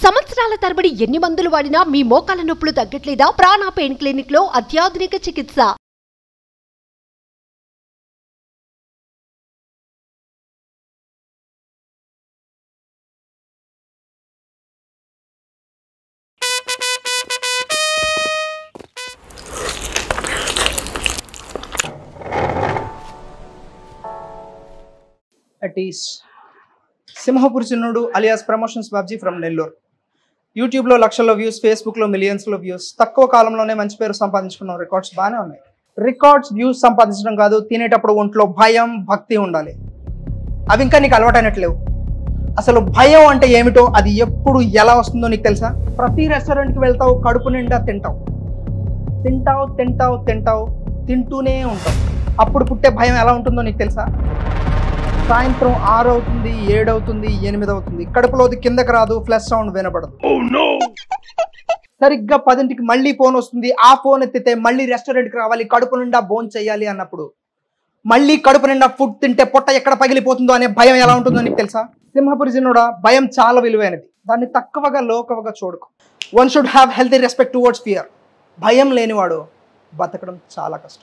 సంవత్సరాల తరబడి ఎన్ని మందులు వాడినా మీ మోకాల నొప్పులు తగ్గట్లేదా ప్రాణ పెయిన్ క్లినిక్ లో అత్యాధునిక చికిత్స అట్ ఈస్ Simhapuri Chinnudu alias promotions Babji from Nellore యూట్యూబ్లో లక్షల్లో వ్యూస్ ఫేస్బుక్లో మిలియన్స్లో వ్యూస్ తక్కువ కాలంలోనే మంచి పేరు సంపాదించుకున్న రికార్డ్స్ బాగానే ఉన్నాయి రికార్డ్స్ వ్యూస్ సంపాదించడం కాదు తినేటప్పుడు ఒంట్లో భయం భక్తి ఉండాలి అవి ఇంకా నీకు అలవాటైనట్లేవు అసలు భయం అంటే ఏమిటో అది ఎప్పుడు ఎలా వస్తుందో నీకు తెలుసా ప్రతి రెస్టారెంట్కి వెళ్తావు కడుపు నిండా తింటావు తింటావు తింటావు తింటావు తింటూనే ఉంటావు అప్పుడు పుట్టే భయం ఎలా ఉంటుందో నీకు తెలుసా సాయంత్రం ఆరు అవుతుంది ఏడు అవుతుంది ఎనిమిది అవుతుంది కడుపులోది కిందకి రాదు ఫ్లష్ సౌండ్ వినపడదు సరిగ్గా పదింటికి మళ్ళీ ఫోన్ వస్తుంది ఆ ఫోన్ ఎత్తితే మళ్ళీ రెస్టారెంట్కి రావాలి కడుపు నిండా బోన్ చేయాలి అన్నప్పుడు మళ్ళీ కడుపు నిండా ఫుడ్ తింటే పొట్ట ఎక్కడ పగిలిపోతుందో అనే భయం ఎలా ఉంటుందో నీకు తెలుసా సింహపురి జిన్నుడా భయం చాలా విలువైనది దాన్ని తక్కువగా లోకవగా చూడకు one should have healthy respect towards fear భయం లేనివాడు బతకడం చాలా కష్టం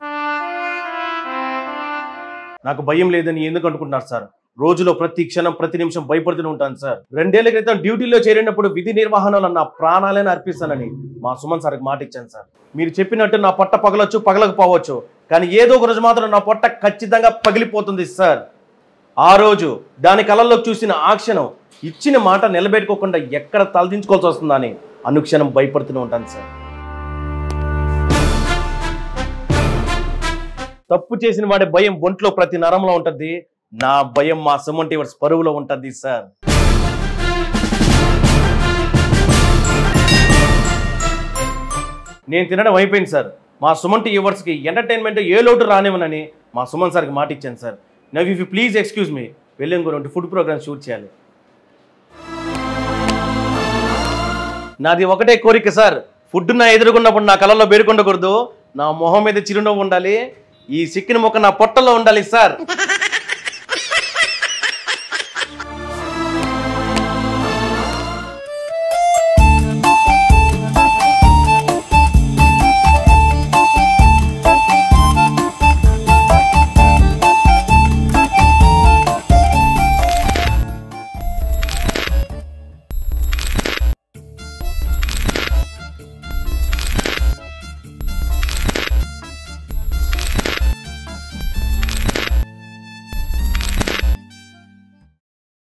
నాకు భయం లేదని ఎందుకు అనుకుంటున్నారు సార్ రోజులో ప్రతి క్షణం ప్రతి నిమిషం భయపడుతూనే ఉంటాను సార్ రెండేళ్ల క్రితం డ్యూటీలో చేరినప్పుడు విధి నిర్వహణలో నా ప్రాణాలను అర్పిస్తానని మా సుమన్ సార్కి మాట ఇచ్చాను సార్ మీరు చెప్పినట్టు నా పొట్ట పగలొచ్చు పగలకపోవచ్చు కానీ ఏదో ఒక రోజు మాత్రం నా పొట్ట ఖచ్చితంగా పగిలిపోతుంది సార్ ఆ రోజు దాని కళల్లోకి చూసిన ఆ క్షణం ఇచ్చిన మాట నిలబెట్టుకోకుండా ఎక్కడ తలదించుకోవాల్సి వస్తుందని అనుక్షణం భయపడుతూనే ఉంటాను సార్ తప్పు చేసిన వాడి భయం ఒంట్లో ప్రతి నరంలో ఉంటది నా భయం మా సుమన్ టీవర్స్ పరువులో ఉంటది సార్ నేను తినడం అయిపోయింది సార్ మా సుమన్ టీవర్స్కి ఎంటర్టైన్మెంట్ ఏ లోటు రానివ్వనని మా సుమన్ సార్కి మాట ఇచ్చాను sir now if you please excuse me వెళ్ళి ఇంకో రెండు ఫుడ్ ప్రోగ్రామ్ షూట్ చేయాలి నాది ఒకటే కోరిక సార్ ఫుడ్ నా ఎదుర్కొన్నప్పుడు నా కళలో బేరుకుండకూడదు నా మొహం మీద చిరునవ్వు ఉండాలి ఈ సిక్కిన మొక్క నా పొట్టలో ఉండాలి సార్